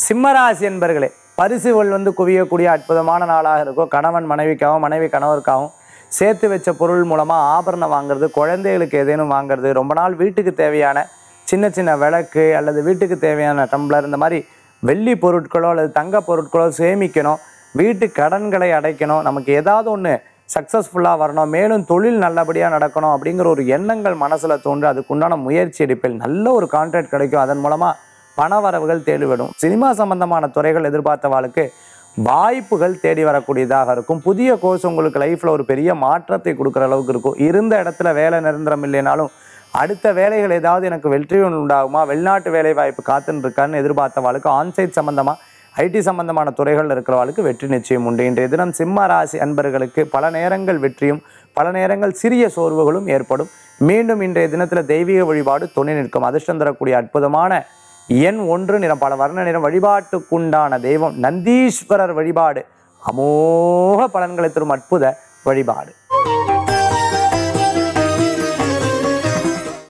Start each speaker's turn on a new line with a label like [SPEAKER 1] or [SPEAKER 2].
[SPEAKER 1] சிம்மராசி என்பர்களே பரிசுகள் வந்து குவியக்கூடிய அற்புதமான நாளாக இருக்கும் கணவன் மனைவிக்காகவும் மனைவி கணவருக்காகவும் சேர்த்து வச்ச பொருள் மூலமாக ஆபரணம் வாங்குறது குழந்தைகளுக்கு ஏதேனும் வாங்குறது ரொம்ப நாள் வீட்டுக்கு தேவையான சின்ன சின்ன விளக்கு அல்லது வீட்டுக்கு தேவையான டம்ளர் இந்த மாதிரி வெள்ளி பொருட்களோ அல்லது தங்க பொருட்களோ சேமிக்கணும் வீட்டு கடன்களை அடைக்கணும் நமக்கு ஏதாவது ஒன்று சக்ஸஸ்ஃபுல்லாக வரணும் மேலும் தொழில் நல்லபடியாக நடக்கணும் அப்படிங்கிற ஒரு எண்ணங்கள் மனசில் தோன்று அதுக்குண்டான முயற்சி எடுப்பில் நல்ல ஒரு கான்ட்ராக்ட் கிடைக்கும் அதன் மூலமாக பண வரவுகள் தேடிவிடும் சினிமா சம்பந்தமான துறைகள் எதிர்பார்த்தவாளுக்கு வாய்ப்புகள் தேடி வரக்கூடியதாக இருக்கும் புதிய கோர்ஸ் உங்களுக்கு லைஃப்பில் ஒரு பெரிய மாற்றத்தை கொடுக்குற அளவுக்கு இருக்கும் இருந்த இடத்துல வேலை நிரந்தரம் இல்லைனாலும் அடுத்த வேலைகள் ஏதாவது எனக்கு வெற்றி உண்டாகுமா வெளிநாட்டு வேலை வாய்ப்பு காத்துன்னு இருக்கான்னு எதிர்பார்த்தவாளுக்கு ஆன்சைட் சம்பந்தமாக ஐடி சம்பந்தமான துறைகள் இருக்கிறவர்களுக்கு வெற்றி நிச்சயம் உண்டு இன்றைய தினம் சிம்ம ராசி அன்பர்களுக்கு பல நேரங்கள் வெற்றியும் பல நேரங்கள் சிறிய சோர்வுகளும் ஏற்படும் மீண்டும் இன்றைய தினத்தில் தெய்வீக வழிபாடு துணை நிற்கும் அதிர்ஷ்டம் தரக்கூடிய அற்புதமான எண் ஒன்று நிறம் பல வர்ண நிறம் வழிபாட்டுக்குண்டான தெய்வம் நந்தீஸ்வரர் வழிபாடு அமோக பலன்களை தரும் அற்புத வழிபாடு